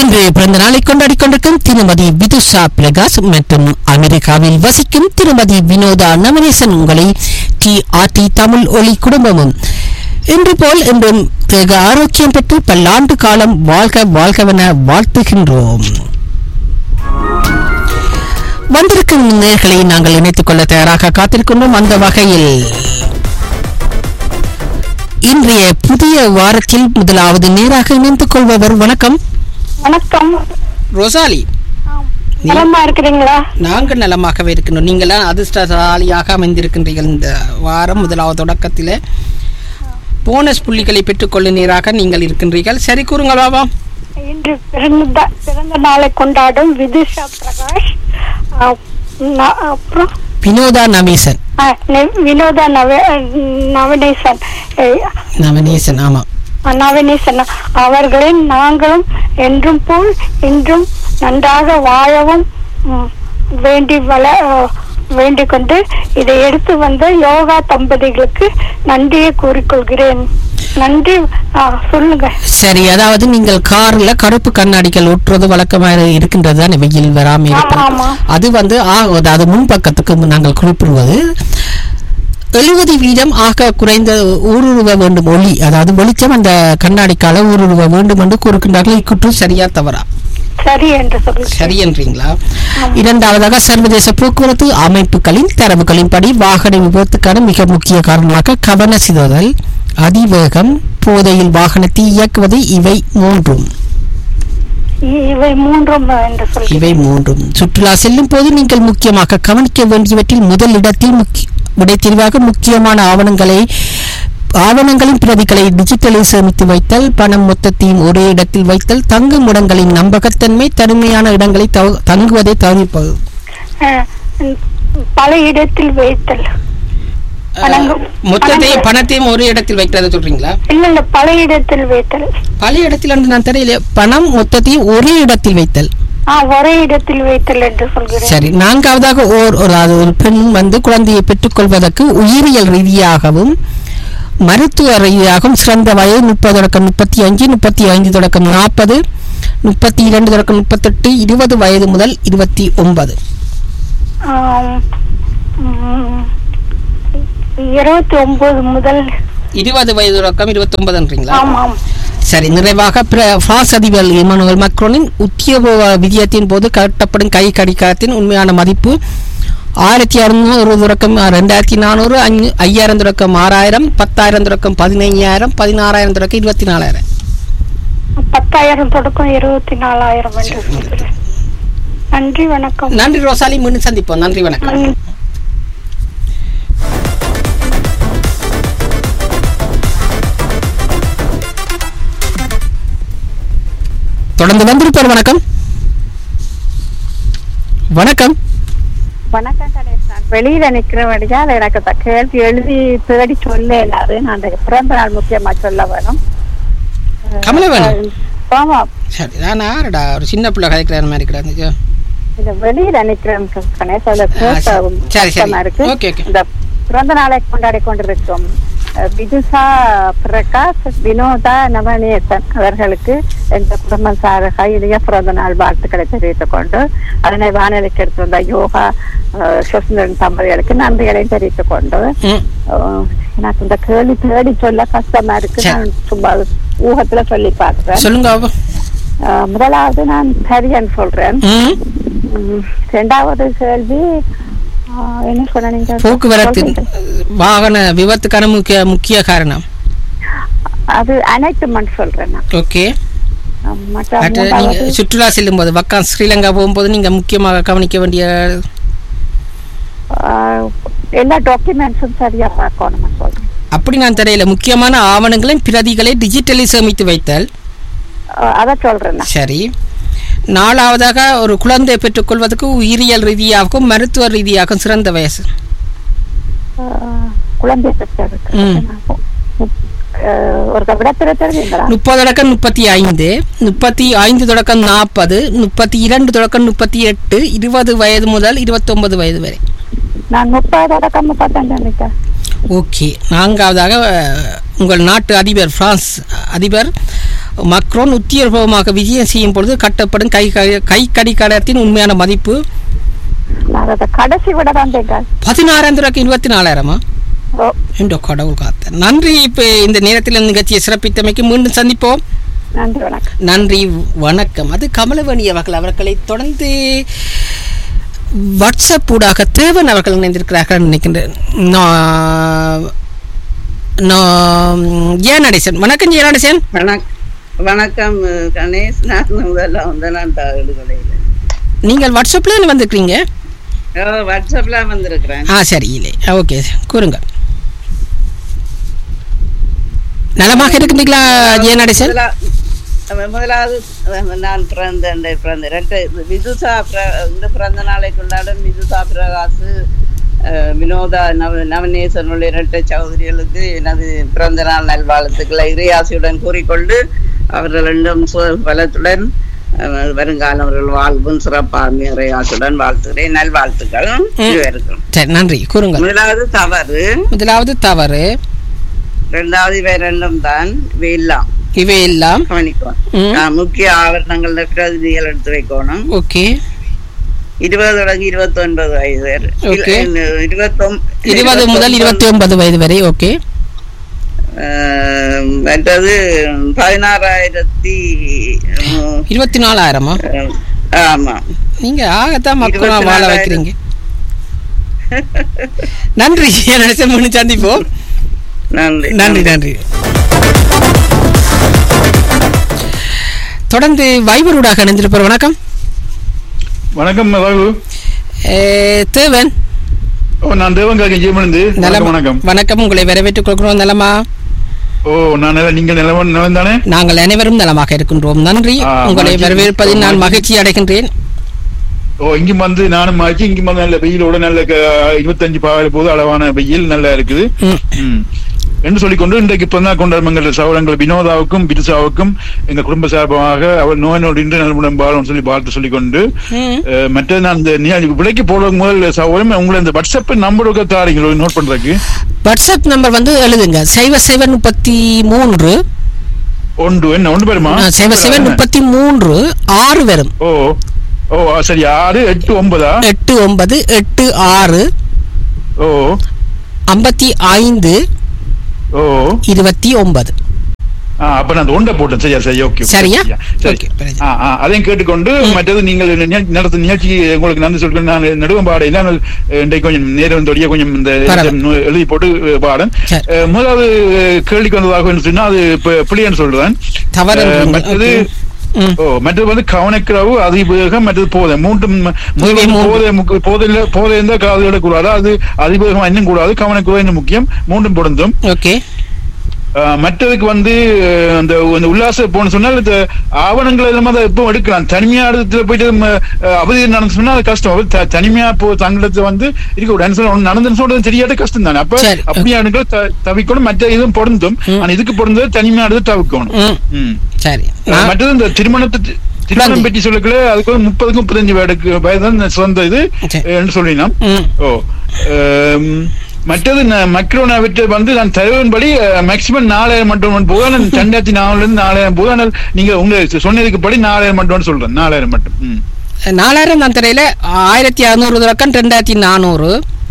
இன்று பிறந்த நாளை கொண்டாடி கொண்டிருக்கும் திருமதி விதுஷா பிரகாஷ் மற்றும் அமெரிக்காவில் வசிக்கும் திருமதி வினோதா நவநேசன் உங்களை டி ஆர் டி தமிழ் ஒளி குடும்பமும் இன்று போல் இன்றும் தேக ஆரோக்கியம் பெற்று பல்லாண்டு காலம் வாழ்க வாழ்கவென வாழ்த்துகின்றோம் வந்திருக்கும் நேர்களை நாங்கள் இணைத்துக் கொள்ள தயாராக காத்திருக்கின்றோம் அந்த வகையில் இன்றைய புதிய வாரத்தில் முதலாவது நேராக இணைத்துக் கொள்பவர் வணக்கம் வணக்கம் ரோசாலி நலமா இருக்கிறீங்களா நாங்கள் நலமாகவே இருக்கின்றோம் நீங்களாம் அதிர்ஷ்டசாலியாக அமைந்திருக்கின்றீர்கள் இந்த வாரம் முதலாவது தொடக்கத்தில் போனஸ் புள்ளிகளை பெற்றுக்கொள்ளும் நீராக நீங்கள் இருக்கின்றீர்கள் சரி கூறுங்கள் பாபா இன்று பிறந்த பிறந்த நாளை கொண்டாடும் விதுஷா பிரகாஷ் ஆ, ந- அப்புறம் வினோதா நவீசன் ஆ, நெ- வினோதா நவ நவநேசன் ஏ, நவநேசன் ஆமாம் நவநேசன் அவர்களின் நாங்களும் என்றும் போல் இன்றும் நன்றாக வாழவும் ம், வேண்டி வள வேண்டிக் கொண்டு இதை எடுத்து வந்த யோகா தம்பதிகளுக்கு நன்றியை கூறிக்கொள்கிறேன் நன்றி ஆ, சொல்லுங்க சரி அதாவது நீங்கள் கார்ல கருப்பு கண்ணாடிகள் ஒட்டுறது வழக்கமாக இருக்கின்றது தானே வெயில் வராம இருப்பது ஆமா. அது வந்து ஆ- அதாவது முன்பக்கத்துக்கு நாங்கள் குறிப்பிடுவது எழுபது வீதம் ஆக குறைந்த ஊடுருவ வேண்டும் ஒளி அதாவது வெளிச்சம் அந்த கண்ணாடிக்கால ஊடுருவ வேண்டும் என்று கூறுகின்றார்கள் இக்குற்றம் சரியா தவறா சரி என்று சொல்லுங்க சரி என்றீங்களா இரண்டாவதாக சர்வதேச போக்குவரத்து அமைப்புகளின் தரவுகளின்படி வாகன விபத்துக்கான மிக முக்கிய காரணமாக கவன சிதறல் அதிவேகம் போதையில் வாகனத்தை இயக்குவது இவை மூன்றும் இ- இவை மூன்றும் என்று சொல்கிறேன் இவை மூன்றும் சுற்றுலா செல்லும் போது நீங்கள் முக்கியமாக கவனிக்க வேண்டியவற்றில் முதல் இடத்தில் முக்கிய விடைத்தெரிவாக முக்கியமான ஆவணங்களை ஆவணங்களின் பிரதிகளை டிஜிட்டலில் சேமித்து வைத்தல் பணம் மொத்தத்தையும் ஒரே இடத்தில் வைத்தல் தங்கும் இடங்களின் நம்பகத்தன்மை தனிமையான இடங்களை தவ- தங்குவதை தவிர்ப்பது அஹ், ம், பல இடத்தில் வைத்தல் பணங்கள் மொத்தத்தையும் பணங்கள். பணத்தையும் ஒரு இடத்தில் வைக்கிறத சொல்றீங்களா இல்ல இல்ல பல இடத்தில் வைத்தல் பல இடத்தில் என்று நான் தெரியல பணம் மொத்தத்தையும் ஒரே இடத்தில் வைத்தல் ஆ ஒரே இடத்தில் வைத்தல் என்று சொல்கிறேன் சரி நான்காவதாக ஓர் ஒரு அது ஒரு பெண் வந்து குழந்தையை பெற்றுக்கொள்வதற்கு உயிரியல் ரீதியாகவும் மருத்துவ ரீதியாகவும் சிறந்த வயது முப்பது தொடக்கம் முப்பத்தி அஞ்சு முப்பத்தி ஐந்து தொடக்கம் நாற்பது முப்பத்தி இரண்டு தொடக்கம் முப்பத்தெட்டு இருபது வயது முதல் இருபத்தி ஒன்பது ஆம், ம், இருபத்தி ஒன்பது முதல் இருபது வயது தொடக்கம் இருபத்தி ஒன்பதுன்றீங்களா ஆமாம் சரி நிறைவாக பிர- பிரான்ஸ் அதிபர் இமானுவல் மக்ரோனின் உத்தியோக விஜயத்தின் போது கட்டப்படும் கை கடிகாரத்தின் உண்மையான மதிப்பு ஆயிரத்தி அறுநூறு தொடக்கம் ரெண்டாயிரத்தி நானூறு அஞ்சு ஐயாயிரம் தொடக்கம் ஆறாயிரம் பத்தாயிரம் தொடக்கம் பதினைஞ்சாயிரம் பதினாறாயிரம் தொடக்கம் இருபத்தி நாலாயிரம் பத்தாயிரம் தொடக்கம் இருபத்தி நாலாயிரம் என்று சொல்கிறேன் நன்றி வணக்கம் நன்றி ரோசாலி மீண்டும் சந்திப்போம் நன்றி வணக்கம் நன்றி. தொடர்ந்து வந்திருப்பார் வணக்கம் வணக்கம் வணக்கம் கணேஷ் நான் வெளியில நிக்கிறபடியால் எனக்கு அந்த கேள்வி எழுதி தேடி சொல்ல இல்லாது நான் அந்த பிறந்த நாள் முக்கியமா சொல்ல வேணும் கமலவேணன் ஆமா சரி நான் யாருடா ஒரு சின்ன பிள்ளை கதைக்கிற மாதிரி கிடையாது இந்த வெளியில நிக்கிறேன் கணேஷ் அதுல கேட்க சரி, சரி. கஷ்டமா இருக்கு ஓகே, ஓகே. இந்த பிறந்த நாளை கொண்டாடி கொண்டிருக்கும் அஹ், விதுஷா பிரகாஷ் வினோதா நவநேசன் அவர்களுக்கு எந்த குடும்பம் சார்பாக இனிய பிறந்த நாள் வாழ்த்துக்களை தெரிவித்துக் கொண்டு அதனை வானொலிக்கு எடுத்து வந்த யோகா அஹ், சுதந்திரன் தம்பதிகளுக்கு நன்றிகளையும் தெரிவித்துக் கொண்டு ம் அஹ், எனக்கு இந்த கேள்வி தேடி சொல்ல கஷ்டமா இருக்கு சரி. நான் சும்மா ஊகத்துல சொல்லி பார்க்கிறேன் சொல்லுங்க பாபு. அஹ், முதலாவது நான் சரியன்னு சொல்றேன் ம் உம், இரண்டாவது கேள்வி ஆஹ், என்ன சொன்ன நீங்க போக்குவரத்து சொல்லுங்க. வாகன விபத்துக்கான முக்கிய முக்கிய காரணம் அது அனைத்துமன் சொல்றேன் நான் ஓகே அஹ், மற்ற மற்ற நீங்க மூன்றாவது, சுற்றுலா செல்லும் போது வக்கம் ஸ்ரீலங்கா போகும்போது நீங்க முக்கியமாக கவனிக்க வேண்டிய ஆஹ், எல்லா டாக்குமெண்ட்ஸும் சரியா பார்க்கணும் சொல்றேன் அப்படி நான் தெரியல முக்கியமான ஆவணங்களின் பிரதிகளை டிஜிட்டலில் சேமித்து வைத்தல் அஹ், அதை சொல்றேன் நான். சரி நாலாவதாக ஒரு குழந்தை பெற்றுக்கொள்வதற்கு உயிரியல் ரீதியாகவும் மருத்துவ ரீதியாகவும் சிறந்த வயசு ஆஹ், குழந்தை பெற்றதுக்கு ம். அஹ், ஒரு விடத்தில தெரியுங்களா முப்பது தொடக்கம் முப்பத்தி ஐந்து முப்பத்தி ஐந்து தொடக்கம் நாற்பது முப்பத்தி இரண்டு தொடக்கம் முப்பத்தி எட்டு இருபது வயது முதல் இருபத்தொன்பது வயது வரை நான் முப்பதோட கம்மி பார்த்தேன் நினைக்கிறேன் ஓகே நான்காவதாக அஹ், உங்கள் நாட்டு அதிபர் பிரான்ஸ் அதிபர் மக்ரோன் உத்தியோகமாக விஜயம் செய்யும் பொழுது கட்டப்படும் கை கை- கை கடிகாரத்தின் உண்மையான மதிப்பு நான் அதை கடைசி விட தான் தேங்காய் பதினாறாயிரம் ரூபாய்க்கு இருபத்தி நாலாயிரமா ஓ என்ற கடவுள் காத்த நன்றி இப்போ இந்த நேரத்தில் நிகழ்ச்சியை சிறப்பித்தமைக்கு மீண்டும் சந்திப்போம் நன்றி வணக்கம் நன்றி வணக்கம் அது கமலவணி அவர்கள் அவர்களை தொடர்ந்து வாட்ஸ்அப் ஊடாக தேவன் அவர்கள் இணைந்திருக்கிறார்கள் நினைக்கின்றேன் நான் நான் ஏன் நடேசன் வணக்கம் ஜெய நடேசன் வணக் வணக்கம் கணேஷ் நான் முதல்ல வந்து நான் தகவல்களில் நீங்கள் வாட்ஸ்அப்பில் வந்திருக்கிறீங்க வாட்ஸ்அப்ல வந்திருக்கிறேன் ஆ சரி இல்லை ஓகே கூறுங்க நலமாக இருக்கின்றீங்களா ஜெய நடேசன் முதலா- அஹ் முதலாவது அஹ் நான் பிறந்த இந்த பிறந்த ரெண்டு விதுசா பிர- இந்த பிறந்த நாளை கொண்டாடும் விதுசா பிரகாசு அஹ் வினோதா நவ நவநேசன் உள்ள இரட்டை சௌதரிகளுக்கு எனது பிறந்த நாள் நல்வாழ்த்துக்களை இறையாசியுடன் கூறிக்கொண்டு அவர்கள் ரெண்டும் சு- பலத்துடன் அஹ் வருங்காலம் அவர்கள் வாழ்வும் சிறப்பாக இறையாசியுடன் வாழ்த்துகிறேன் நல்வாழ்த்துக்கள் இருவருக்கும் சரி நன்றி கூறுங்கள் முதலாவது தவறு முதலாவது தவறு இரண்டாவது இவை ரெண்டும் தான் இவை எல்லாம் இவையெல்லாம் கவனிக்கும் ம். ஆஹ் முக்கிய ஆவரணங்கள்ல பிரதிநிதிகள் எடுத்து வைக்கணும் ஓகே இருபது தொடங்கி இருபத்தி ஒன்பது வயது வரை. Okay. இல்ல, இருபத்தொம்- இருபது முதல் இருபத்தி ஒன்பது வயது வரை ஓகே ஆஹ் மற்றது பதினாறாயிரத்தி உம், இருபத்தி நாலாயிரமா ஆஹ், ஆமா நீங்க ஆகத்தான் மக்கள் இருபத்தி வாழ நாலாயிரம். வைக்கிறீங்க நன்றி நினைச்ச முன்னு சந்திப்போம் நன்றி நன்றி நன்றி தொடர்ந்து வைபரூடாக இணைந்திருப்போம் வணக்கம் வணக்கம் ராகு ஏ, தேவன் ஓ நான் தேவங்காக்க ஜீவனந்து நலம் வணக்கம் வணக்கம் உங்களை வரவேற்றுக் கொள்கிறோம் நலமா ஓ நான் நல்லா நீங்கள் நிலவன் நிலம் தானே நாங்கள் அனைவரும் நலமாக இருக்கின்றோம் நன்றி ஆ, உங்களை மகிழ்ச்சி. வரவேற்பதில் நான் மகிழ்ச்சி. மகிழ்ச்சி அடைகின்றேன் ஓ இங்கும் வந்து நானும் ஆச்சு இங்கும் வந்து நல்ல வெயிலோட நல்ல க- இருபத்தஞ்சு பாவல போது அளவான வெயில் நல்லா இருக்குது ம். ம். என்று சொல்லிக்கொண்டு இன்றைக்கு பிறந்தா கொண்டாடுமங்கள் சவரங்கள் வினோதாவுக்கும் பிரிசாவுக்கும் எங்க குடும்ப சார்பாக அவர் நோய் நோடி இன்று நலமுடன் வாழும் சொல்லி வாழ்த்து சொல்லிக்கொண்டு ம். அஹ், மற்றது நான் இந்த நீ விலைக்கு போடுறதுக்கு முதல் சவரம் உங்களை இந்த வாட்ஸ்அப் நம்பருக்கு தாரீங்களோ நோட் பண்றதுக்கு வாட்ஸ்அப் நம்பர் வந்து எழுதுங்க சைவ சைவ முப்பத்தி மூன்று ஒன்று என்ன ஒன்று பேருமா ஆ, சைவ சைவ முப்பத்தி மூன்று ஆறு வரும் ஓ ஓ சரி ஆறு எட்டு ஒன்பதா எட்டு ஒன்பது எட்டு ஆறு ஓ ஐம்பத்தி ஐந்து ஓ இருபத்தி ஒன்பது ஆ, அப்ப நான் அந்த ஒன்றை போட்டேன் சரியா சரி ஓகே சரியா? சரி Okay, பிரச்சனை. ஆ, ஆ, அதையும் கேட்டுக்கொண்டு மற்றது நீங்கள் நிக- நடத்தும் நிகழ்ச்சி உங்களுக்கு நன்றி சொல்றேன் நான் நடுவம் பாட இல்லை ஆனால் இன்றைக்கு கொஞ்சம் நேரம் தொடிய கொஞ்சம் இந்த பரவாயில்ல. நு- எழுதி போட்டு பாடன் சரி. முதலாவது அஹ், கேள்விக்கு வந்ததாக என்ன சொன்னா அது ப- பிள்ளைன்னு சொல்றேன் தவறு அஹ், என்றீங்க. மற்றது Okay. ம். ஓ மற்றது வந்து கவனக்கிரவு அதிவேகம் மற்றது போதை மூன்றும் முதல்ல வந்து மூன்று. போதை முக்கு- போதையில போதை இருந்தா காது கூடாது அது அதிவேகம் இன்னும் கூடாது கவனக்குறவு இன்னும் முக்கியம் மூன்றும் பொருந்தும் ஓகே ஆஹ் மற்றதுக்கு வந்து அஹ், அந்த அந்த உல்லாச போன சொன்னால் இந்த ஆவணங்கள் எல்லாம் அதை எப்போ எடுக்கலாம் தனிமையா இடத்துல போயிட்டு நம்ம, அஹ், அவதி நடந்து சொன்னா அது கஷ்டம் அது த- தனிமையா போ தங்களத்தை வந்து இருக்க கூடாது சொல்ல ஒண்ணு நடந்துன்னு சொல்றது தெரியாத கஷ்டம் தானே அப்ப சரி. அப்படியா இடங்கள் த- தவிக்கணும் மற்ற இதுவும் பொருந்தும் ம். ஆனா இதுக்கு பொருந்தது தனிமையா இடத்தை தவிக்கணும் ம் ம். சரி அஹ், நான் மற்றது இந்த திருமணத்தை திருமணம் குழந்தை. பற்றி சொல்லக்கல அதுக்கு வந்து முப்பதுக்கு முப்பத்தஞ்சு வயதுக்கு வயது தான் சிறந்த இது சரி. அஹ், என்று சொல்லினோம் ம் ஓ ஆம், மற்றது மக்ரோனா விட்டு வந்து நான் தருவன்படி மேக்சிமம் நாலாயிரம் மட்டும் போதும் ஆனால் ரெண்டாயிரத்தி நாலுல இருந்து நாலாயிரம் போதும் ஆனால் நீங்க உங்க சொன்னதுக்கு படி நாலாயிரம் மட்டும் சொல்றேன் நாலாயிரம் மட்டும் ம். நாலாயிரம் தான் தெரியல ஆயிரத்தி அறுநூறு தொடக்கம் ரெண்டாயிரத்தி நானூறு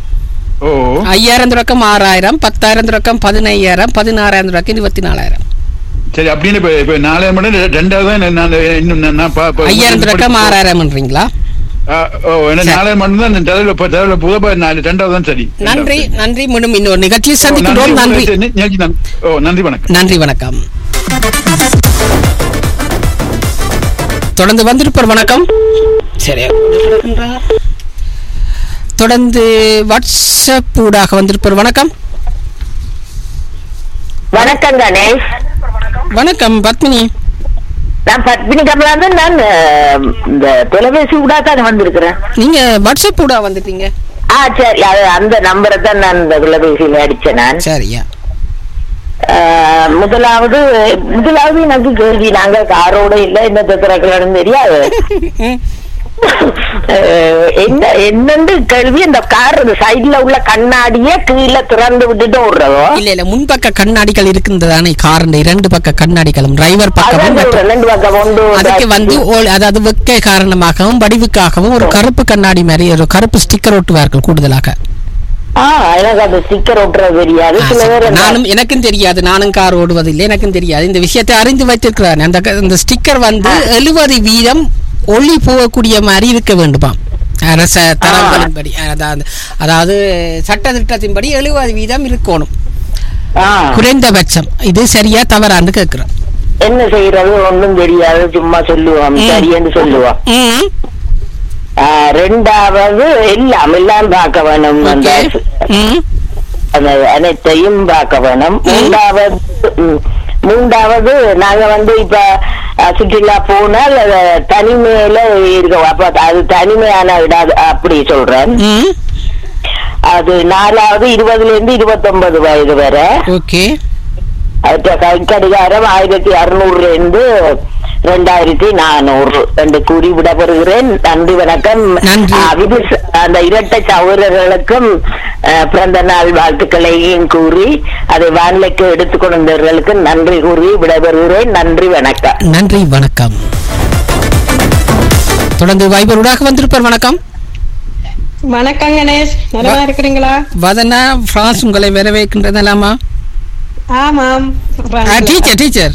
ஓ ஐயாயிரம் தொடக்கம் ஆறாயிரம் பத்தாயிரம் தொடக்கம் பதினையாயிரம் பதினாறாயிரம் தொடக்கம் இருபத்தி நாலாயிரம் சரி அப்படின்னு இப்ப இப்ப நாலாயிரம் மட்டும் ரெ- ரெண்டாவது தான் நான் இன்னும் நான் நான் பா- பா- ஐயாயிரம் தொடக்கம் ஆறாயிரம்ன்றீங்களா ஆ, ஓ என்ன சரி. நாலாயிரம் மட்டும் தான் தடவை தடவை புதப்ப நாலு ரெண்டாவது தான் சரி நன்றி நன்றி மீண்டும் இன்னொரு நிகழ்ச்சியை ஓ, சந்திக்கின்றோம் நன்றி நி- நிகழ்ச்சி நன்றி. ஓ நன்றி வணக்கம் நன்றி வணக்கம் தொடர்ந்து வந்திருப்பார் வணக்கம் சரி தொடர்ந்து வாட்ஸ்அப் ஊடாக வந்திருப்பார் வணக்கம் வணக்கம் கணேஷ் வணக்கம் பத்மினி நான் பத்மினி கமலாந்தன் நான் அஹ், இந்த தொலைபேசி ஊடாக வந்திருக்கிறேன் நீங்க வாட்ஸ்அப் ஊடா வந்துட்டீங்க ஆ சரி அது அந்த நம்பரை தான் நான் இந்த தொலைபேசியில் அடிச்சேன் நான் சரியா அஹ், முதலாவது முதலாவது எனக்கு கேள்வி நாங்க காரோட இல்ல இந்த திறக்கலன்னு தெரியாது ம், அஹ், என்ன என்னன்னு கேள்வி அந்த கார் சைடுல உள்ள கண்ணாடிய கீழே திறந்து விட்டுட்டு விடுறதோ இல்ல இல்ல முன்பக்க கண்ணாடிகள் இருக்கின்றதானே காரண்ட இரண்டு பக்க கண்ணாடிகளும் டிரைவர் பக்கமும் அதான் மற்றும் சொல்றேன், ரெண்டு பக்கம் ஒன்று அதுக்கு வந்து ஓ- அதாவது வெக்கை காரணமாகவும் வடிவுக்காகவும் ஒரு கருப்பு கண்ணாடி மாதிரி ஒரு கருப்பு ஸ்டிக்கர் ஒட்டுவார்கள் கூடுதலாக ஆ எனக்கு அது ஸ்டிக்கர் ஒட்டுறது தெரியாது ஆ, சில சரி. பேர் அந்த- நானும் எனக்கும் தெரியாது நானும் கார் ஓடுவதில்லை எனக்கும் தெரியாது இந்த விஷயத்தை அறிந்து வைத்திருக்கிறார் அந்த க- இந்த ஸ்டிக்கர் வந்து எழுபது வீதம் ஒளி போகக்கூடிய மாதிரி இருக்க வேண்டுமா அரச தரங்களின்படி அதாவது அதாவது சட்ட திட்டத்தின்படி எழுபது வீதம் இருக்கணும் ஆ, குறைந்தபட்சம் இது சரியா தவறான்னு கேட்கிறோம் என்ன செய்யறது ஒண்ணும் தெரியாது சும்மா சொல்லுவோம் ம். சரியென்று சொல்லுவோம் ம் ஆ, ரெண்டாவது எல்லாம் எல்லாம் பார்க்க வேணும் அந்த ஓகே ம் அந்த அனைத்தையும் பார்க்க வேணும் மூன்றாவது ம், மூன்றாவது நாங்க வந்து இப்ப அஹ், சுற்றுலா போனால் அஹ், தனிமையில இருக்கோம் அப்ப அது தனிமையான இடம் அப்படி சொல்றேன் ம் அது நாலாவது இருபதுல இருந்து இருபத்தொன்பது வயது வரை ஓகே அவற்ற கை கடிகாரம் ஆயிரத்தி அறுநூறுல இருந்து ரெண்டாயிரத்தி நானூறு என்று கூறி விடப்பெறுகிறேன் நன்றி வணக்கம் நன்றி. ஆ, விது- அந்த இரட்டை சகோதரர்களுக்கும் அஹ், பிறந்த நாள் வாழ்த்துக்களையும் கூறி அதை வானிலைக்கு எடுத்துக் கொண்டவர்களுக்கு நன்றி கூறி விடைபெறுகிறேன் நன்றி வணக்கம் நன்றி வணக்கம் தொடர்ந்து வைபருடாக வந்திருப்பார் வணக்கம் வணக்கம் கணேஷ் நலமா இருக்கிறீங்களா வதனா பிரான்ஸ் உங்களை வரவேற்கின்றதலாமா ஆமாம் டீச்சர் டீச்சர்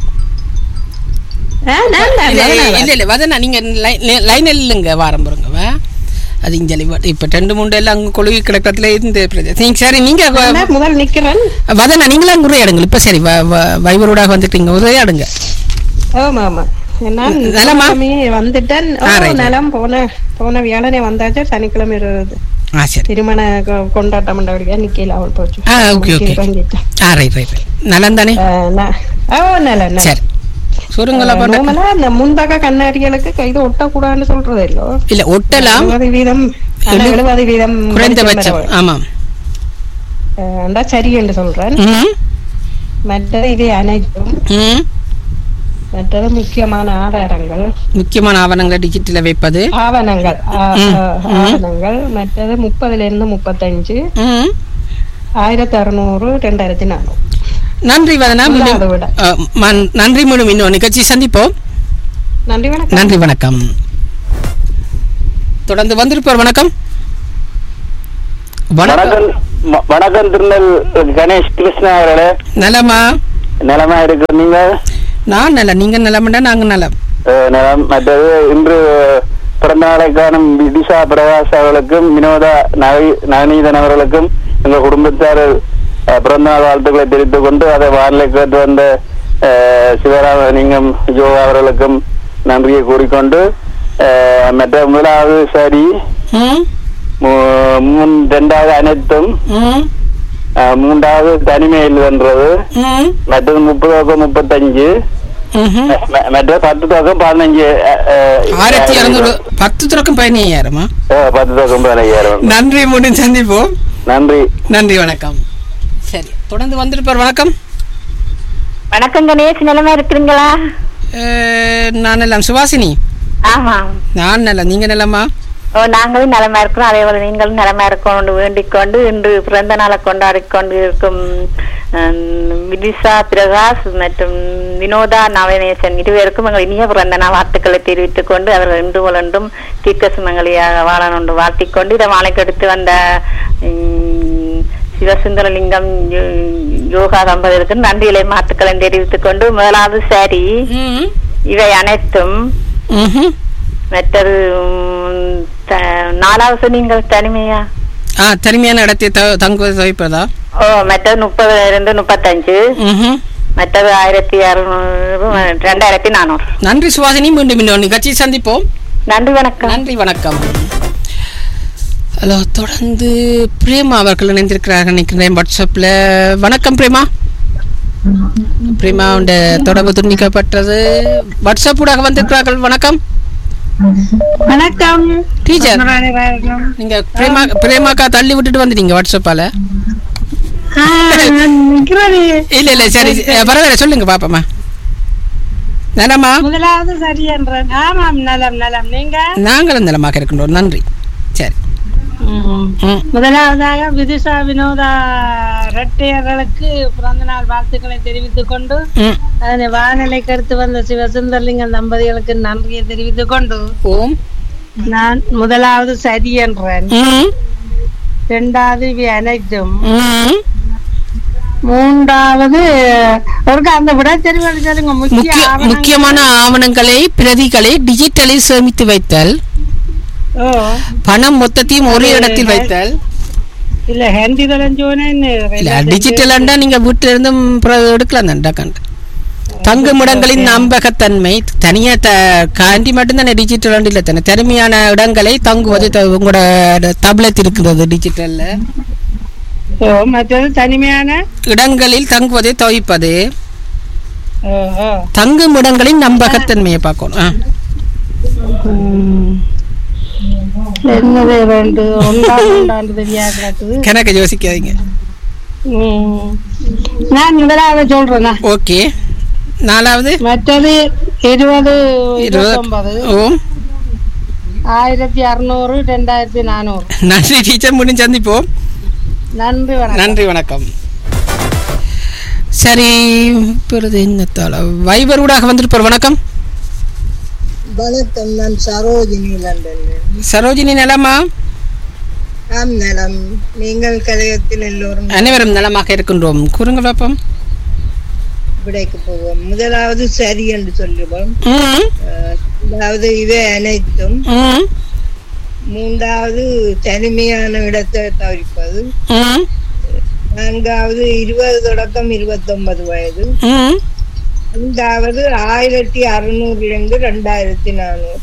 ஆ, நான் தான், இல்ல நான் இல்ல, தான். இல்ல இல்ல வதனா நீங்க லைன் இல்லைங்க வாரம் பாருங்க வா அது இங்க இப்ப- இப்ப ரெண்டு மூணு எல்லாம் அங்க கொழுவி கிடக்கிறதுல இருந்து பிரச்சனை. நீங்க சரி நீங்க வ- நான் முதல் நிக்கிறேன் வதனா நீங்களும் உரையாடுங்க இப்ப சரி வ- வ- வைபரோடாக வந்துட்டீங்க உரையாடுங்க ஆமா ஆமா நான் நலமா? சனிக்கிழமை வந்துட்டேன் ஓ, ஆ, right. நலம் போன போன வியாழனே வந்தாச்சு சனிக்கிழமை இருபது ஆ சரி திருமண கொ- கொண்டாட்டம் பண்ணபடியா நிக்கல அவள் போச்சு ஆ ஓகே ஓகே இறங்கிட்டேன். ஆ ரைட் ரைட் நலம் தானே ஆ, நான்- ஓ நல்ல நல்ல சரி சுருங்களா பண்ண நார்மலா அந்த முன்பக்க கண்ணாடிகளுக்கு கைது ஒட்டக்கூடாதுன்னு சொல்றது இல்லோ இல்ல ஒட்டலாம் எழுபது வீதம் எழு- எழுபது வீதம் குறைந்தபட்சம் ஆமாம் அண்டா சரி என்று சொல்றேன் ம் மற்றது இவை அனைத்தும் ம் மற்றது முக்கியமான ஆதாரங்கள் முக்கியமான ஆவணங்களை டிஜிட்டல வைப்பது ஆவணங்கள் ஆ- ம், ஆ- ம். ஆவணங்கள் மற்றது முப்பதுல இருந்து முப்பத்தஞ்சு ம் ஆயிரத்தி அறுநூறு ரெண்டாயிரத்தி நானூறு நன்றி வதனா இல்ல, மீண்டும் அதை விட. அ, மன்- நன்றி மீண்டும் இன்னொரு நிகழ்ச்சி சந்திப்போம் நன்றி வணக்கம் நன்றி வணக்கம் தொடர்ந்து வந்திருப்பார் வணக்கம் வணக்கம் வணக்கம் ம- வணக்கம் திருநெல் கணேஷ் கிருஷ்ணா அவர்களே நலமா நிலமா இருக்கு நீங்க நான் நலம் நீங்க நலம்டா நாங்க நலம் அஹ், நிலம் மற்றது இன்று பிறந்த நாளை காணும் விதிஷா பிரகாஷ் அவர்களுக்கும் வினோதா நவி- நவநீதன் அவர்களுக்கும் எங்கள் குடும்பத்தார் அஹ், பிறந்த நாள் வாழ்த்துக்களை தெரிவித்துக் கொண்டு அதை வானிலை கேட்டு வந்த அஹ், சிவராமலிங்கம் யோகா அவர்களுக்கும் நன்றியை கூறிக்கொண்டு அஹ், மற்ற முதலாவது சரி ம் மூ- மூன் ரெண்டாவது அனைத்தும் ம் அஹ், மூன்றாவது தனிமையில் வென்றது ம் மற்றது முப்பது தொகை முப்பத்தஞ்சு ம்ஹும். ம- மற்ற பத்து தொகை பதினஞ்சு அஹ், அஹ், ஆயிரத்தி இருநூறு பத்து துறக்கும் பதினையாயிரமா அஹ், பத்து தொகை பதினையாயிரம் நன்றி முடிஞ்சு சந்திப்போம் நன்றி நன்றி வணக்கம் சரி தொடர்ந்து வந்திருப்பார் வணக்கம் வணக்கம் கணேஷ் நிலமா இருக்கிறீங்களா அஹ், நான் எல்லாம் சுவாசினி ஆமா நான் நல்ல நீங்க நலமா ஓ நாங்களும் நலமா இருக்கிறோம் அதே போல நீங்களும் நலமா இருக்கணும் வேண்டிக் கொண்டு இன்று பிறந்த நாளை கொண்டாடி கொண்டு இருக்கும் ஹம், விதிஷா பிரகாஷ் மற்றும் வினோதா நவநேசன் இருவருக்கும் எங்கள் இனிய பிறந்த நாள் வாழ்த்துக்களை தெரிவித்துக் கொண்டு அவர்கள் இன்று போலென்றும் தீர்க்க சுமங்கலியாக வாழணும் என்று வாழ்த்திக் கொண்டு இதை மாலைக்கு எடுத்து வந்த ஹம், சிவசுந்தரலிங்கம் யோ- யோகா தம்பதிகளுக்கு நன்றிகளை வாழ்த்துக்களை தெரிவித்துக் கொண்டு முதலாவது சரி ம் இவை அனைத்தும் ம்ஹும். மற்றது உம், த- நாலாவது நீங்கள் தனிமையா ஆ தனிமையான இடத்தை த- தங்குவது தவிப்பதா ஓ மற்றது முப்பதுல இருந்து முப்பத்தஞ்சு ம்ஹும். மற்றது ஆயிரத்தி அறுநூறு ரெண்டாயிரத்தி நானூறு நன்றி சுவாசினி மீண்டும் இன்னொரு நிகழ்ச்சி சந்திப்போம் நன்றி வணக்கம் நன்றி வணக்கம் ஹலோ தொடர்ந்து பிரேமா அவர்கள் இணைந்திருக்கிறார்கள் நினைக்கிறேன் வாட்ஸ்அப்பில் வணக்கம் பிரேமா பிரேமா உண்ட தொடர்பு துண்டிக்கப்பட்டது வாட்ஸ்அப் ஊடாக வந்திருக்கிறார்கள் வணக்கம் வணக்கம் டீச்சர் நீங்க பிரேமா பிரேமாக்கா தள்ளி விட்டுட்டு வந்துட்டீங்க வாட்ஸ்அப்பால இல்ல இல்ல சரி அஹ், பரவாயில்ல சொல்லுங்க பாப்பமா நலமா முதலாவது சரி என்றேன் ஆமாம் நலம் நலம் நீங்க நாங்களும் நலமாக இருக்கின்றோம் நன்றி சரி ம். முதலாவதாக விதிஷா வினோதா ரெட்டையர்களுக்கு பிறந்த நாள் வாழ்த்துக்களை தெரிவித்துக் கொண்டு ம். அதனை வானிலைக்கு அடுத்து வந்த சிவசுந்தர்லிங்கம் தம்பதிகளுக்கு நன்றியை தெரிவித்துக் கொண்டு ஓம் நான் முதலாவது சரி என்றேன் ம். இரண்டாவது இவை அனைத்தும் ம். மூன்றாவது ஒரு அந்த விட தெரிவது சொல்லுங்க முக்கிய முக்கிய ஆவணங்கள். முக்கியமான ஆவணங்களை பிரதிகளை டிஜிட்டலில் சேமித்து வைத்தல் ஓ பணம் மொத்தத்தையும் ஒரே இடத்தில் வைத்தல் இல்ல ஹேண்டி தொலைஞ்சோனே இல்ல டிஜிட்டல் நீங்க வீட்டில இருந்தும் பிற- எடுக்கலாம் தான்டா கண்டு தங்குமிடங்களின் நம்பகத்தன்மை தனியா த காண்டி மட்டும்தானே டிஜிட்டல் இல்ல தானே திறமையான இடங்களை தங்குவது த- உங்களோட டப்லெட் இருக்கிறது டிஜிட்டல்ல ஓ மற்றது தனிமையான இடங்களில் தங்குவதை தவிப்பது ஓ ஓ தங்கும் இடங்களின் நம்பகத்தன்மையை பார்க்கணும் ஆ. என்னது ரெண்டு ஒன்றாம் ஒன்றாண்டு தெரியா கிடக்குது கணக்கு யோசிக்காதீங்க ம். நான் முதலாவது சொல்றேனா ஓகே நாலாவது மற்றது இருபது இருபது இருபத்தொன்பது ஓம் ஆயிரத்தி அறுநூறு ரெண்டாயிரத்தி நானூறு நன்றி டீச்சர் முடிஞ்சு சந்திப்போம் நன்றி வணக்கம் நன்றி வணக்கம் சரி பிறகு என்னத்தால வைபர் ஊடாக வந்திருப்பார் வணக்கம் வணக்கம் நான் சரோஜினி லண்டன் சரோஜினி நலமா ஆம் நலம் நீங்கள் கலையத்தில் எல்லோரும் அனைவரும் நலமாக இருக்கின்றோம் கூறுங்க பாப்போம் விடைக்கு போவோம் முதலாவது சரி என்று சொல்லுவோம் ம், அஹ், அதாவது இவை அனைத்தும் ம், மூன்றாவது தனிமையான இடத்தை தவிர்ப்பது ம், நான்காவது இருபது தொடக்கம் இருபத்தொன்பது வயது ம். ஐந்தாவது ஆயிரத்தி அறுநூறிலிருந்து ரெண்டாயிரத்தி நானூறு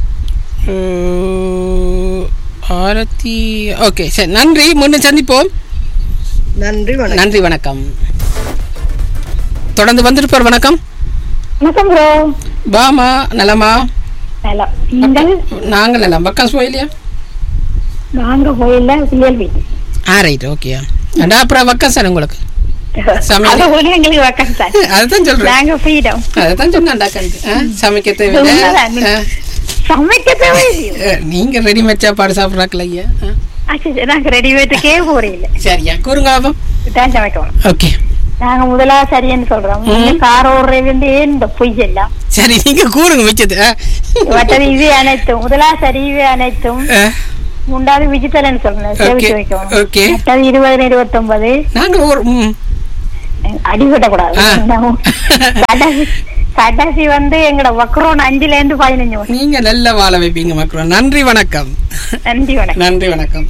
அஹ், ஆயிரத்தி ஓகே சரி நன்றி மீண்டும் சந்திப்போம் நன்றி வணக்கம் நன்றி வணக்கம் தொடர்ந்து வந்திருப்பார் வணக்கம் வணக்கம் ப்ரோ பாமா நலமா நலம் நீங்கள் நாங்கள் நலம் பக்கம் போயிலையா நாங்க கோயில்ல பிள்ளைகள் வீட்டு ஆ ரைட் ஓகே அண்டா அப்புறம் வக்கம் சார் உங்களுக்கு சமையல். அது போல எங்களுக்கு வக்கம் சார் அதுதான் சொல்றேன் நாங்க ஃப்ரீடம் அதுதான் சொன்னாண்டா கண்டு ஆ, சமைக்க தேவையில்லை உண்மைதான். ஆ, சமைக்க தேவையில்லையோ ஆ, நீங்க ரெடிமேட் சாப்பாடு சாப்பிட்றாக்கல ஐயா ஆ, ஆச்சு, நாங்க ரெடிமேட்டுக்கே போறீங்க சரியா கூறுங்க பாப்போம் தான் சமைக்கணும் ஓகே நாங்க முதலா சரின்னு சொல்றோம் நீங்க கார் ஓடுறது இந்த பொய் எல்லாம் சரி நீங்க கூறுங்க மிச்சது ஆ. மற்றது இது அனைத்தும் முதலா சரி இது அனைத்தும் ஆ, மூன்றாவது விஜித்தலன்னு சொல்றேன் Okay. சேவிச்சு வைக்கணும் Okay. மற்றது இருபது இருபத்தொன்பது நாங்க ஒரு ம், அடிபட்டக்கூடாது ஆ. கடைசி கடைசி வந்து எங்கட வக்ரோன் அஞ்சுல இருந்து பதினஞ்சு வரும். நீங்க நல்ல வாழ வைப்பீங்க மக்கள் நன்றி வணக்கம் நன்றி வணக்கம் நன்றி வணக்கம்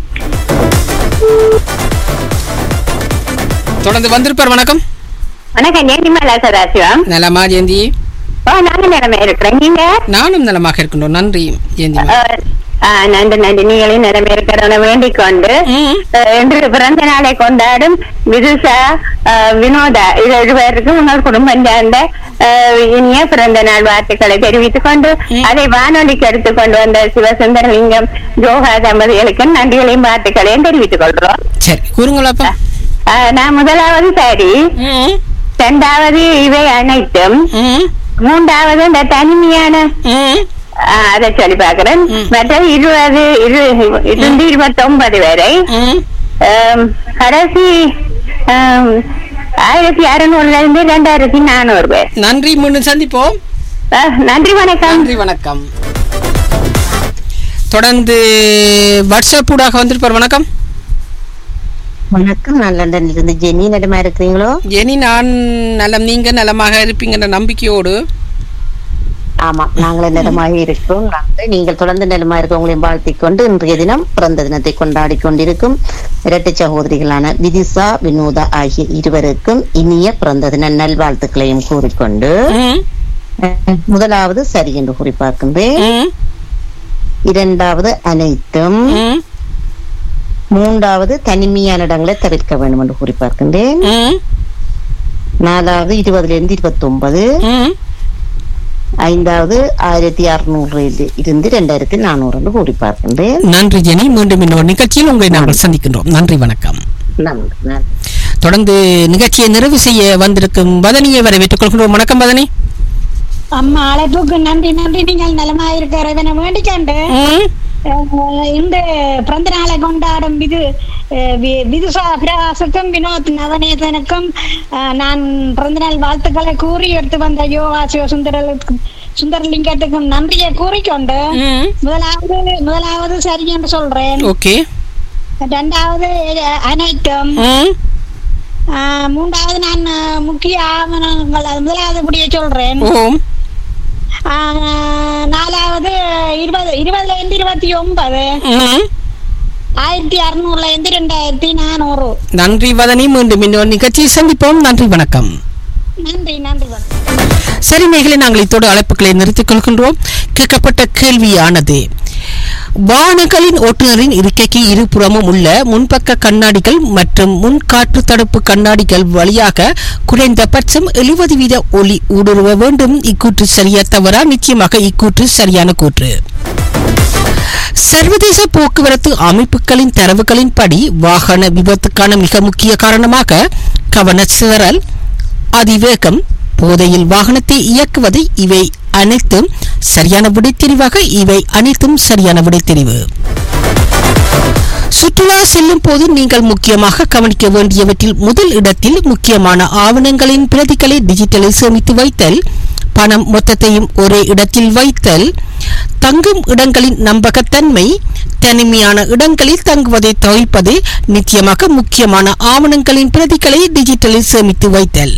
தொடர்ந்து வந்திருப்பார் வணக்கம் வணக்கம் ஜெயந்திமலா சதாசிவம் நலமா ஜெயந்தி ஓ நாங்க நிலைமை இருக்கிறேன் நீங்க நானும் நலமாக இருக்கின்றோம் நன்றி ஜெயந்தி அஹ், நன்றி நன்றி நீங்களும் நிலைமை இருக்கிறவன வேண்டிக் கொண்டு ம். அஹ், இன்று பிறந்த நாளை கொண்டாடும் விதுஷா அஹ், வினோதா இது இருவருக்கும் உங்கள் குடும்பம் சார்ந்த அஹ், இனிய பிறந்த நாள் வாழ்த்துக்களை தெரிவித்துக் கொண்டு அதை வானொலிக்கு எடுத்துக் கொண்டு வந்த சிவசுந்தரலிங்கம் ஜோகா தம்பதிகளுக்கு நன்றிகளையும் வாழ்த்துக்களையும் தெரிவித்துக் கொள்றோம் சரி கூறுங்களாப்பா அஹ், நான் முதலாவது சரி ம், இரண்டாவது இவை அனைத்தும் ம், மூன்றாவது இந்த தனிமையான ம். ஆஹ் அதை சொல்லி பாக்குறேன் மற்ற இருபது இரு- இருந்து இருபத்தொன்பது வரை ம். ஆம், கடைசி ஆம், ஆயிரத்தி அறுநூறுல இருந்து ரெண்டாயிரத்தி நானூறு பேர் நன்றி மீண்டும் சந்திப்போம் ஆஹ், நன்றி வணக்கம் நன்றி வணக்கம் தொடர்ந்து வாட்ஸ்அப் ஊடாக வந்திருப்பார் வணக்கம் வணக்கம் நான் லண்டன்ல இருந்து ஜெனி நலமா இருக்கிறீங்களோ இனி நான் நலம் நீங்க நலமாக இருப்பீங்கன்ற நம்பிக்கையோடு ஆமா நாங்களும் நலமாக இருக்கோம் நாங்கள் நீங்கள் தொடர்ந்து நலமா இருக்க உங்களையும் வாழ்த்திக் கொண்டு இன்றைய தினம் பிறந்த தினத்தை கொண்டாடி கொண்டிருக்கும் இரட்டை சகோதரிகளான விதிசா வினோதா ஆகிய இருவருக்கும் இனிய பிறந்த தின நல்வாழ்த்துக்களையும் கூறிக்கொண்டு ம், அஹ், முதலாவது சரி என்று குறிப்பார்க்கின்றேன் ம், இரண்டாவது அனைத்தும் ம், மூன்றாவது தனிமையான இடங்களை தவிர்க்க வேண்டும் என்று குறிப்பார்க்கின்றேன் ம், நாலாவது இருபதுல இருந்து இருபத்தி ஒன்பது ம். ஐந்தாவது ஆயிரத்தி அறுநூறுல இருந்து ரெண்டாயிரத்தி நானூறு என்று கூறி பார்க்கின்றேன் நன்றி ஜெனி மீண்டும் இன்னொரு நிகழ்ச்சியில் உங்களை நாங்கள் சந்திக்கின்றோம் நன்றி வணக்கம் நன்றி நன்றி தொடர்ந்து நிகழ்ச்சியை நிறைவு செய்ய வந்திருக்கும் வதனியை வரவேற்றுக் கொள்கிறோம் வணக்கம் வதனி அம்மா அழைப்புக்கு நன்றி நன்றி நீங்கள் நலமா இருக்கிற இவனை வேண்டிக்கண்டு ம். அஹ், இந்த பிறந்த நாளை கொண்டாடும் விது அஹ், வி- விதுஷா பிரகாசுக்கும் வினோத் நவநேதனுக்கும் அஹ், நான் பிறந்த நாள் வாழ்த்துக்களை கூறி எடுத்து வந்த யோகா சிவசுந்தரலுக்கும் சுந்தரலிங்கத்துக்கும் நன்றியை கூறிக்கொண்டு ம். முதலாவது முதலாவது சரி என்று சொல்றேன் ஓகே இரண்டாவது அஹ், அனைத்தும் ம். ஆஹ் மூன்றாவது நான் அஹ், முக்கிய ஆவணங்கள் அது முதலாவது இப்படியே சொல்றேன் ஓம் ஆஹ், நாலாவது இருபது இருபதுல இருந்து இருபத்தி ஒன்பது ம். ஆயிரத்தி அறுநூறுல இருந்து ரெண்டாயிரத்தி நானூறு நன்றி வதனி மீண்டும் இன்னொரு நிகழ்ச்சியை சந்திப்போம் நன்றி வணக்கம் நன்றி நன்றி வணக்கம் சரி நேயர்களே நாங்கள் இத்தோடு அழைப்புகளை நிறுத்திக் கொள்கின்றோம் கேட்கப்பட்ட கேள்வியானது வாகனங்களின் ஓட்டுநரின் இருக்கைக்கு இருபுறமும் உள்ள முன்பக்க கண்ணாடிகள் மற்றும் முன் காற்று தடுப்பு கண்ணாடிகள் வழியாக குறைந்தபட்சம் எழுபது வீத ஒளி ஊடுருவ வேண்டும் இக்கூற்று சரியா தவறா நிச்சயமாக இக்கூற்று சரியான கூற்று சர்வதேச போக்குவரத்து அமைப்புகளின் தரவுகளின்படி வாகன விபத்துக்கான மிக முக்கிய காரணமாக கவனச்சிதறல் அதிவேகம் போதையில் வாகனத்தை இயக்குவது இவை அனைத்தும் சரியான விடைத்தெரிவாக இவை அனைத்தும் சரியான விடைத்தெரிவு சுற்றுலா செல்லும் போது நீங்கள் முக்கியமாக கவனிக்க வேண்டியவற்றில் முதல் இடத்தில் முக்கியமான ஆவணங்களின் பிரதிகளை டிஜிட்டலில் சேமித்து வைத்தல் பணம் மொத்தத்தையும் ஒரே இடத்தில் வைத்தல் தங்கும் இடங்களின் நம்பகத்தன்மை தனிமையான இடங்களில் தங்குவதை தவிர்ப்பது நிச்சயமாக முக்கியமான ஆவணங்களின் பிரதிகளை டிஜிட்டலில் சேமித்து வைத்தல்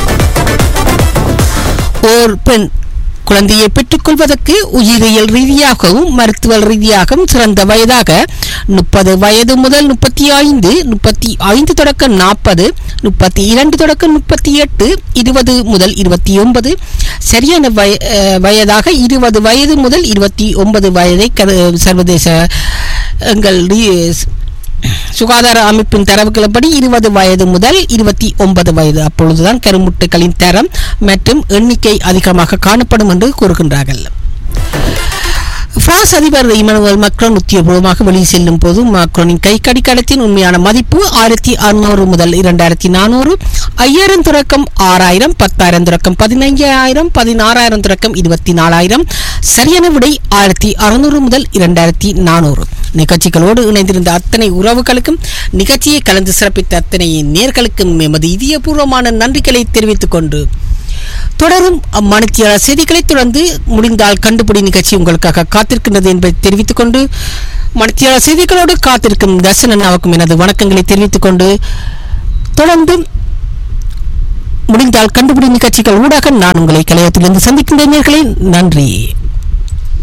ஓர் பெண் குழந்தையை பெற்றுக்கொள்வதற்கு உயிரியல் ரீதியாகவும் மருத்துவ ரீதியாகவும் சிறந்த வயதாக முப்பது வயது முதல் முப்பத்தி ஐந்து முப்பத்தி ஐந்து தொடக்க நாற்பது முப்பத்தி இரண்டு தொடக்க முப்பத்தி எட்டு இருபது முதல் இருபத்தி ஒன்பது சரியான வய அஹ், வயதாக இருபது வயது முதல் இருபத்தி ஒன்பது வயதை கரு- சர்வதேச எங்கள் ரீ- சுகாதார அமைப்பின் தரவுகளின்படி இருபது வயது முதல் இருபத்தி ஒன்பது வயது அப்பொழுதுதான் கருமுட்டைகளின் தரம் மற்றும் எண்ணிக்கை அதிகமாக காணப்படும் என்று கூறுகின்றார்கள் பிரான்ஸ் அதிபர் இமானுவேல் மக்ரோன் உத்தியோகபூர்வமாக வெளியே செல்லும் போது மக்ரோனின் கை கடிகாரத்தின் உண்மையான மதிப்பு ஆயிரத்தி அறுநூறு முதல் இரண்டாயிரத்தி நானூறு ஐயாயிரம் தொடக்கம் ஆறாயிரம் பத்தாயிரம் தொடக்கம் பதினைஞ்சாயிரம் பதினாறாயிரம் தொடக்கம் இருபத்தி நாலாயிரம் சரியான விடை ஆயிரத்தி அறுநூறு முதல் இரண்டாயிரத்தி நானூறு நிகழ்ச்சிகளோடு இணைந்திருந்த அத்தனை உறவுகளுக்கும் நிகழ்ச்சியை கலந்து சிறப்பித்த அத்தனை நேர்களுக்கும் எமது இதயபூர்வமான நன்றிகளை தெரிவித்துக் கொண்டு தொடரும் மணித்தியாள செய்திகளை தொடர்ந்து முடிந்தால் கண்டுபிடி நிகழ்ச்சி உங்களுக்காக காத்திருக்கின்றது என்பதை தெரிவித்துக் கொண்டு மணித்தியாள செய்திகளோடு காத்திருக்கும் தர்சனனாவுக்கும் எனது வணக்கங்களை தெரிவித்துக் கொண்டு தொடர்ந்து முடிந்தால் கண்டுபிடி நிகழ்ச்சிகள் ஊடாக நான் உங்களை கலையத்திலிருந்து சந்திக்கின்றேன் நேயர்களே. நன்றி